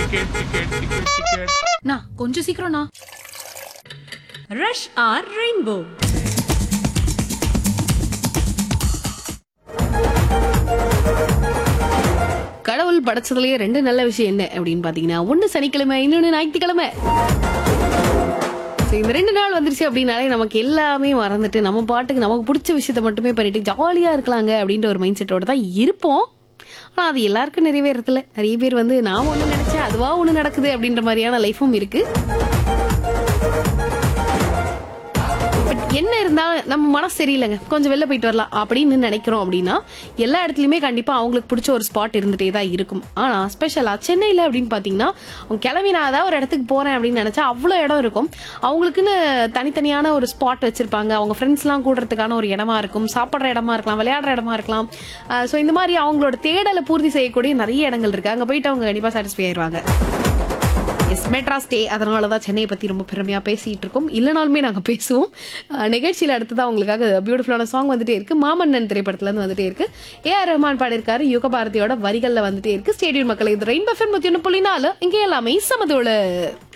ticket ticket ticket ticket நான் கொஞ்சம் சீக்கிரம்ண்ணா rush R rainbow கடவுள் படைச்சதுலயே ரெண்டு நல்ல விஷயம் என்ன அப்படின்னு பாத்தீங்கன்னா ஒண்ணு சனிக்கிழமை இன்னொன்னு ஞாயிற்றுக்கிழமை So, இந்த ரெண்டு நாள் வந்துருச்சு அப்படின்னாலே நமக்கு எல்லாமே மறந்துட்டு நம்ம பாட்டுக்கு நமக்கு பிடிச்ச விஷயத்த மட்டுமே பண்ணிட்டு ஜாலியா இருக்கலாங்க அப்படின்ற ஒரு மைண்ட் செட்டோட தான் இருப்போம் ஆனா அது எல்லாருக்கும் நிறைவேறதில்ல நிறைய பேர் வந்து நான் ஒண்ணு நினைச்சேன் அதுவா ஒண்ணு நடக்குது அப்படின்ற மாதிரியான லைஃபும் இருக்கு பட் என்ன இருந்தாலும் நம்ம மனசு சரியில்லைங்க கொஞ்சம் வெளில போயிட்டு வரலாம் அப்படின்னு நினைக்கிறோம் அப்படின்னா எல்லா இடத்துலையுமே கண்டிப்பா அவங்களுக்கு பிடிச்ச ஒரு ஸ்பாட் இருந்துட்டே தான் இருக்கும் ஆனா ஸ்பெஷலா சென்னையில அப்படின்னு பாத்தீங்கன்னா அவங்க கிளம்பி நான் ஏதாவது ஒரு இடத்துக்கு போறேன் அப்படின்னு நினைச்சா அவ்வளோ இடம் இருக்கும் அவங்களுக்குன்னு தனித்தனியான ஒரு ஸ்பாட் வச்சிருப்பாங்க அவங்க ஃப்ரெண்ட்ஸ்லாம் கூடுறதுக்கான ஒரு இடமா இருக்கும் சாப்பிட்ற இடமா இருக்கலாம் விளையாடுற இடமா இருக்கலாம் ஸோ இந்த மாதிரி அவங்களோட தேடலை பூர்த்தி செய்யக்கூடிய நிறைய இடங்கள் இருக்கு அங்க போயிட்டு அவங்க கண்டிப்பா சாட்டிஸ்ஃபை ஆயிருவாங்க எஸ் மெட்ராஸ் டே அதனால தான் சென்னையை பற்றி ரொம்ப பெருமையாக பேசிகிட்டு இருக்கோம் இல்லைனாலுமே நாங்கள் பேசுவோம் அஹ் நிகழ்ச்சியில் அடுத்ததான் உங்களுக்காக பியூட்டிஃபுல்லான சாங் வந்துட்டே இருக்கு மாமன்னன் திரைப்படத்துலேருந்து வந்துட்டே இருக்கு ஏஆர் ரஹ்மான் பாடியிருக்காரு யுக பாரதியோட வரிகளில் வந்துட்டே இருக்கு ஸ்டேடியம் மக்களை இது ரெயின் பஃபன் முத்தி ஒன்று புள்ளி நாலு இங்கே எல்லாமே சமதோடு